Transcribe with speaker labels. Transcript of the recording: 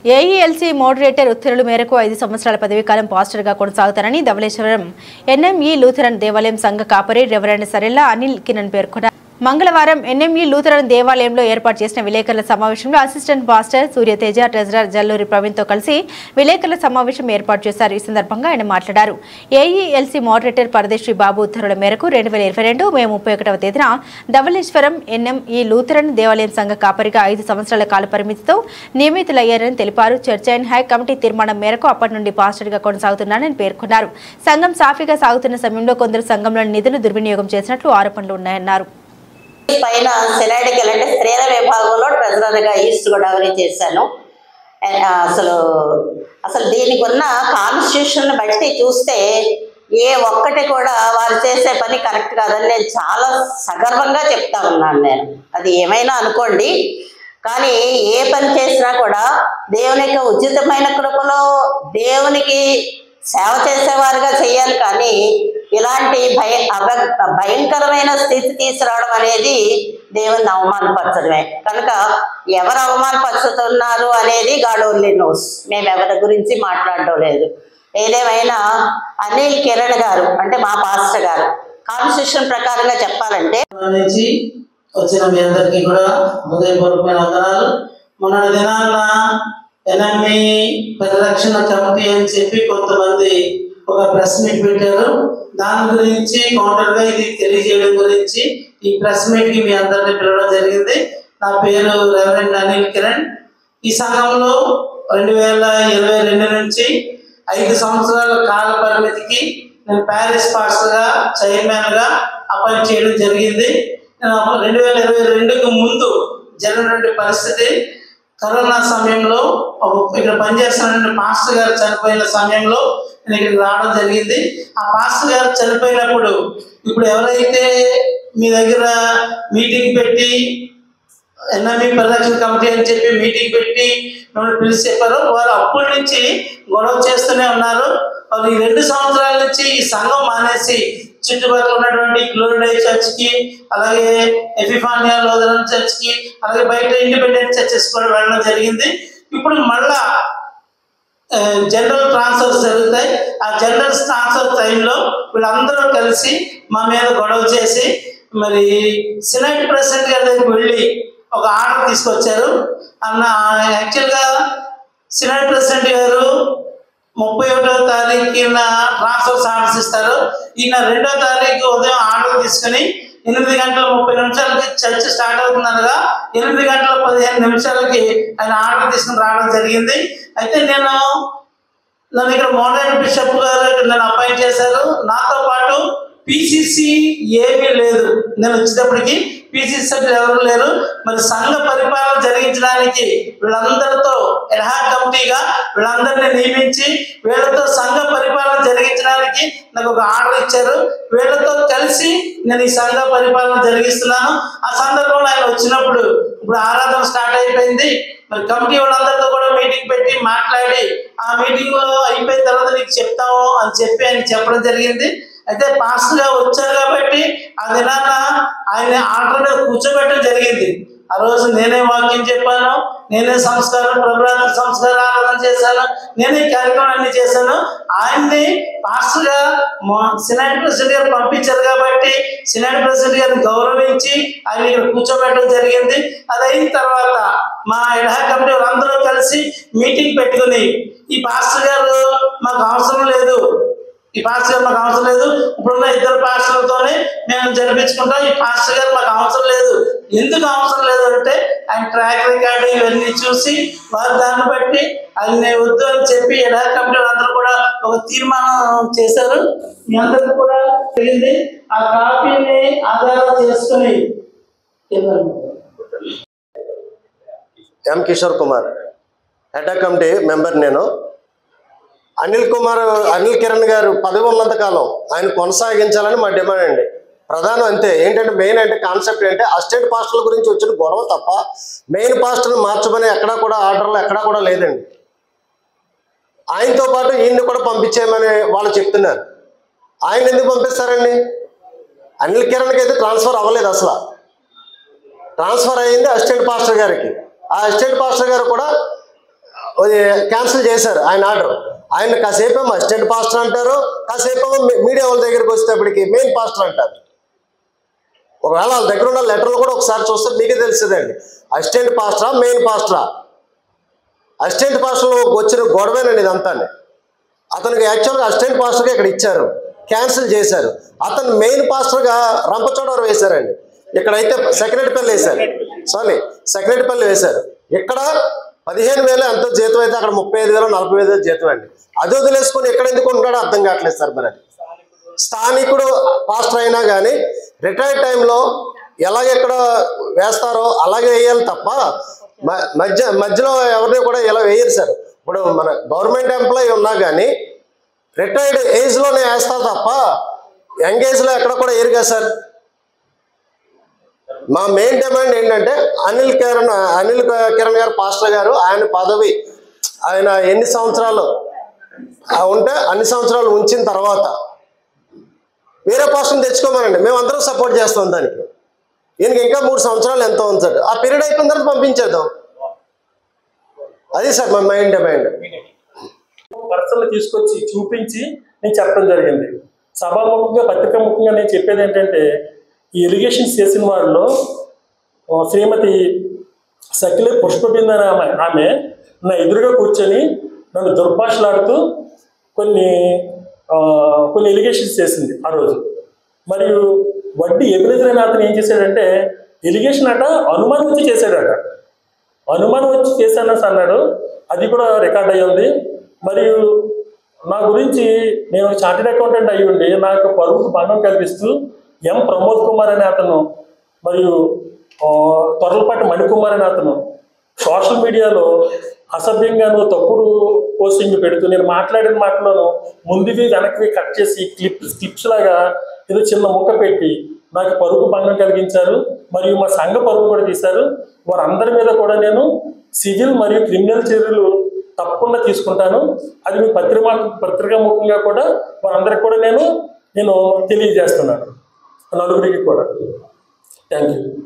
Speaker 1: AELC moderator ఉత్తర్వుల మేరకు ఐదు సంవత్సరాల పదవీకాలం పాస్టర్గా కొనసాగుతారని ధవళేశ్వరం ఎన్ఎంఈ లూథరన్ దేవాలయం సంఘ కాపరి రెవరెండ్ సరెల్లా అనిల్ కిరణ్ పేర్కొన్నారు మంగళవారం ఎన్ఎంఈ లూథరన్ దేవాలయంలో ఏర్పాటు చేసిన విలేకరుల సమావేశంలో assistant pastor Suryateja treasurer Jalluri ప్రవీణ్తో కలిసి విలేకరుల సమావేశం ఏర్పాటు చేశారు ఈ సందర్భంగా ఆయన మాట్లాడారు ఏఈఎల్సీ మోడరేటర్ పరదేశ్రీ బాబు ఉత్తర్వుల మేరకు రెండు వేల ఇరవై రెండు మే ముప్పై ఒకటవ తేదీన ధవళేశ్వరం ఎన్ఎంఈ లూథరన్ దేవాలయం సంఘ కాపరిగా ఐదు సంవత్సరాల కాల పరిమితితో నియమితులయ్యారని తెలిపారు చర్చ్ అండ్ హై కమిటీ తీర్మానం మేరకు అప్పటి నుండి పాస్టర్గా కొనసాగుతున్నానని పేర్కొన్నారు సంఘం సాఫీగా సాగుతున్న సమయంలో కొందరు సంఘంలోని నిధులు దుర్వినియోగం చేసినట్లు ఆరోపణలు ఉన్నాయన్నారు
Speaker 2: పైన సెనాటికల్ అంటే స్త్రీల విభాగంలో ట్రెజరర్గా ఈస్ట్ గోదావరి చేశాను ఆ, అసలు అసలు దీనికి ఉన్న కాన్స్టిట్యూషన్ బట్టి చూస్తే ఏ ఒక్కటి కూడా వారు చేసే పని కరెక్ట్ కాదని నేను చాలా సగర్వంగా చెప్తా ఉన్నాను నేను అది ఏమైనా అనుకోండి కానీ ఏ పని చేసినా కూడా దేవుని యొక్క ఉచితమైన కృపలో దేవునికి సేవ చేసేవారుగా చేయాలి కానీ ఇలాంటి భయ అభ- భయంకరమైన స్థితి తీసుకురావడం అనేది దేవుని అవమానపరచడమే కనుక ఎవరు అవమానపరుచుతున్నారు అనేది గాడ్ ఓన్లీ నోస్ మేము ఎవరి గురించి మాట్లాడడం లేదు ఏదేమైనా అనిల్ కిరణ్ గారు అంటే మా పాస్టర్ గారు కాన్స్టిట్యూషన్ ప్రకారంగా చెప్పాలంటే
Speaker 3: నుంచి వచ్చిన మీ అందరికీ కూడా హృదయపూర్వకమైన వందనాలు మొన్న దినాన్న ఎనమి పరిరక్షణ కమిటీ అని చెప్పి కొంతమంది ఒక ప్రెస్ మీట్ పెట్టారు దాని గురించి కౌంటర్ గా ఇది తెలియజేయడం గురించి ఈ ప్రెస్ మీట్ కి మీ అందరిని పిలవడం జరిగింది నా పేరు రెవరెండ్ అనిల్ కిరణ్ ఈ సంఘంలో రెండు వేల ఇరవై రెండు నుంచి ఐదు సంవత్సరాల కాల పరిమితికి నేను ప్యారిస్ పాస్టర్గా చైర్మన్గా అపాయింట్ చేయడం జరిగింది నేను అప్పుడు రెండు వేల ఇరవై రెండుకు ముందు జరిగినటువంటి పరిస్థితి కరోనా సమయంలో ఒక- ఇక్కడ పనిచేస్తున్న పాస్టర్ గారు చనిపోయిన సమయంలో నేను ఇక్కడికి రావడం జరిగింది ఆ పాస్టర్ గారు చనిపోయినప్పుడు ఇప్పుడు ఎవరైతే మీ దగ్గర మీటింగ్ పెట్టి ఎన్ఎంఈ పరిరక్షణ కమిటీ అని చెప్పి మీటింగ్ పెట్టి మిమ్మల్ని పిలిచి చెప్పారు వారు అప్పటి నుంచి గొడవ చేస్తూనే ఉన్నారు వాళ్ళు ఈ రెండు సంవత్సరాల నుంచి ఈ సంఘం మానేసి చుట్టుపక్కల ఉన్నటువంటి గ్లోరిడై చర్చ్ కి అలాగే ఎఫిఫానియా లోదరన్ చర్చ్ కి అలాగే బయట ఇండిపెండెంట్ చర్చెస్ కూడా వెళ్ళడం జరిగింది ఇప్పుడు మళ్ళా జనరల్ ట్రాన్స్ఫర్స్ జరుగుతాయి ఆ జనరల్ ట్రాన్స్ఫర్ టైంలో వీళ్ళందరూ కలిసి మా మీద గొడవ చేసి మరి సినైట్ ప్రెసిడెంట్ గారి దగ్గరికి వెళ్ళి ఒక ఆర్డర్ తీసుకొచ్చారు అన్న యాక్చువల్గా సినైట్ ప్రెసిడెంట్ గారు ముప్పై ఒకటో తారీఖున ట్రాన్స్ఫర్స్ ఆర్డర్స్ ఇస్తారు ఈయన రెండో తారీఖు ఉదయం ఆర్డర్ తీసుకుని ఎనిమిది గంటల ముప్పై నిమిషాలకి చర్చ్ స్టార్ట్ అవుతుందనగా ఎనిమిది గంటల పదిహేను నిమిషాలకి ఆయన ఆర్డర్ తీసుకుని రావడం జరిగింది అయితే నేను నన్ను ఇక్కడ మోడర్న్ బిషప్ గారు ఇక్కడ నన్ను అపాయింట్ చేశారు నాతో పాటు పిసిసి ఏమీ లేదు నేను వచ్చేటప్పటికి పిసిసి సభ్యులు ఎవరు లేరు మరి సంఘ పరిపాలన జరిగించడానికి వీళ్ళందరితో ఎడహా కమిటీగా వీళ్ళందరినీ నియమించి వీళ్ళతో సంఘ పరిపాలన జరిగించడానికి నాకు ఒక ఆర్డర్ ఇచ్చారు వీళ్ళతో కలిసి నేను ఈ సంఘ పరిపాలన జరిగిస్తున్నాను ఆ సందర్భంలో ఆయన వచ్చినప్పుడు ఇప్పుడు ఆరాధన స్టార్ట్ అయిపోయింది మరి కమిటీ వాళ్ళందరితో కూడా మీటింగ్ పెట్టి మాట్లాడి ఆ మీటింగ్ అయిపోయిన తర్వాత నీకు చెప్తాము అని చెప్పి ఆయన చెప్పడం జరిగింది అయితే పాస్టర్ గా వచ్చారు కాబట్టి ఆ దినాన ఆయన ఆర్డర్ మీద కూర్చోబెట్టడం జరిగింది ఆ రోజు నేనే వాక్యం చెప్పాను నేనే సంస్కారం ప్రభుత్వ సంస్కార ఆరాధన చేశాను నేనే కార్యక్రమం అన్ని చేశాను ఆయన్ని పాస్టర్ గా సినాట్ ప్రెసిడెంట్ గారు పంపించారు కాబట్టి సినాట్ ప్రెసిడెంట్ గారిని గౌరవించి ఆయన ఇక్కడ కూర్చోబెట్టడం జరిగింది అది అయిన తర్వాత మా ఎడహా కమిటీ వాళ్ళందరూ కలిసి మీటింగ్ పెట్టుకుని ఈ పాస్టర్ గారు మాకు అవసరం లేదు ఈ పాస్టర్ గారు మాకు అవసరం లేదు ఇప్పుడున్న ఇద్దరు పాస్టర్లతోనే మేము జరిపించుకుంటాం ఈ పాస్టర్ గారు మాకు అవసరం లేదు ఎందుకు అవసరం లేదు అంటే ఆయన ట్రాక్ రికార్డు ఇవన్నీ చూసి వారు దాన్ని బట్టి ఆయన వద్దు అని చెప్పి ఎలా కమిటీ అందరూ కూడా ఒక తీర్మానం చేశారు మీ అందరికి కూడా తెలిసింది ఆ కాపీని ఆధారం చేసుకుని ఇవ్వండి.
Speaker 4: M Kishore Kumar head committee member నేను అనిల్ కుమార్ అనిల్ కిరణ్ గారు పదవి ఉన్నంత కాలం ఆయన కొనసాగించాలని మా డిమాండ్ అండి ప్రధానం అంతే ఏంటంటే మెయిన్ అంటే కాన్సెప్ట్ ఏంటంటే అసిస్టెంట్ పాస్టర్ల గురించి వచ్చిన గొడవ తప్ప మెయిన్ పాస్టర్ని మార్చమని ఎక్కడా కూడా ఆర్డర్లు ఎక్కడా కూడా లేదండి ఆయనతో పాటు ఈయన్ని కూడా పంపించేయమని వాళ్ళు చెప్తున్నారు ఆయన ఎందుకు పంపిస్తారండి అనిల్ కిరణ్కి అయితే ట్రాన్స్ఫర్ అవ్వలేదు అసలు ట్రాన్స్ఫర్ అయ్యింది అసిస్టెంట్ పాస్టర్ గారికి ఆ అసిస్టెంట్ పాస్టర్ గారు కూడా అది క్యాన్సిల్ చేశారు ఆయన ఆర్డర్ ఆయన కాసేపు ఏమో అసిస్టెంట్ పాస్టర్ అంటారు కాసేపు ఏమో మీ- మీడియా వాళ్ళ దగ్గరికి వచ్చేటప్పటికి మెయిన్ పాస్టర్ అంటారు ఒకవేళ వాళ్ళ దగ్గర ఉన్న లెటర్లు కూడా ఒకసారి చూస్తే మీకే తెలుస్తుందండి అసిస్టెంట్ పాస్టరా మెయిన్ పాస్టరా అసిస్టెంట్ పాస్టర్లో వచ్చిన గొడవేనండి ఇదంతా అతనికి యాక్చువల్గా అసిస్టెంట్ పాస్టర్గా ఇక్కడ ఇచ్చారు క్యాన్సిల్ చేశారు అతను మెయిన్ పాస్టర్గా రంపచోడవరం వేశారండి ఇక్కడైతే సెక్రటరీపల్లి వేశారు సారీ సెక్రటరీపల్లి వేశారు ఇక్కడ పదిహేను వేలు ఎంతో జీతం అయితే అక్కడ ముప్పై ఐదు వేలు నలభై ఐదు వేలు జీతం అండి అది వదిలేసుకొని ఎక్కడ ఎందుకు ఉంటాడో అర్థం కావట్లేదు సార్ మరి అది స్థానికుడు పాస్టర్ అయినా కానీ రిటైర్డ్ టైంలో ఎలాగెక్కడ వేస్తారో అలాగే వేయాలి తప్ప మ- మధ్య మధ్యలో ఎవరిని కూడా ఇలా వేయరు సార్ ఇప్పుడు మన గవర్నమెంట్ ఎంప్లాయీ ఉన్నా కానీ రిటైర్డ్ ఏజ్లోనే వేస్తారు తప్ప యంగ్ ఏజ్లో ఎక్కడ కూడా వేయరు కదా సార్ మా మెయిన్ డిమాండ్ ఏంటంటే అనిల్ కిరణ్ అనిల్ కిరణ్ గారు పాస్టర్ గారు ఆయన పదవి ఆయన ఎన్ని సంవత్సరాలు ఆ ఉంటే అన్ని సంవత్సరాలు ఉంచిన తర్వాత వేరే పాస్టర్ని తెచ్చుకోమనండి మేము అందరం సపోర్ట్ చేస్తాం దానికి ఈయనకి ఇంకా మూడు సంవత్సరాలు ఎంతో ఉంచాడు ఆ పీరియడ్ అయిపోయిన తర్వాత పంపించేద్దాం అది సార్ మా మెయిన్ డిమాండ్
Speaker 5: పర్సన్లు తీసుకొచ్చి చూపించి నేను చెప్పడం జరిగింది సభాముఖంగా పత్రికాముఖంగా నేను చెప్పేది ఏంటంటే ఈ ఎలిగేషన్స్ చేసిన వారిలో ఆ, శ్రీమతి సకిలే పుష్పబింద అనే ఆమె ఆమె నా ఎదురుగా కూర్చొని నన్ను దుర్భాషలాడుతూ కొన్ని ఆ, కొన్ని ఎలిగేషన్స్ చేసింది ఆ రోజు మరియు వడ్డీ ఎబిలిజర్ అతను ఏం చేశాడంటే ఎలిగేషన్ అట అనుమానం వచ్చి చేశాడట అనుమానం వచ్చి చేశానని అన్నాడు అది కూడా రికార్డ్ అయ్యి ఉంది మరియు నా గురించి నేను చార్టెడ్ అకౌంటెంట్ అయ్యి ఉండి నాకు పరువుకు భంగం కల్పిస్తూ ఎం ప్రమోద్ కుమార్ అనే అతను మరియు ఆ, తొర్లపాటి మణికుమార్ అనే అతను సోషల్ మీడియాలో అసభ్యంగా నువ్వు తప్పుడు పోస్టింగ్ పెడుతూ నేను మాట్లాడిన మాటలను ముందువి వెనక్కి కట్ చేసి క్లిప్ క్లిప్స్ లాగా ఏదో చిన్న ముక్క పెట్టి నాకు పరుగు భంగం కలిగించారు మరియు మా సంఘ పరుగు కూడా తీశారు వారందరి మీద కూడా నేను సివిల్ మరియు క్రిమినల్ చర్యలు తప్పకుండా తీసుకుంటాను అది మీ పత్రికా పత్రికాముఖంగా కూడా వారందరికి కూడా నేను నేను తెలియజేస్తున్నాను నలుగురికి కూడా థ్యాంక్ యూ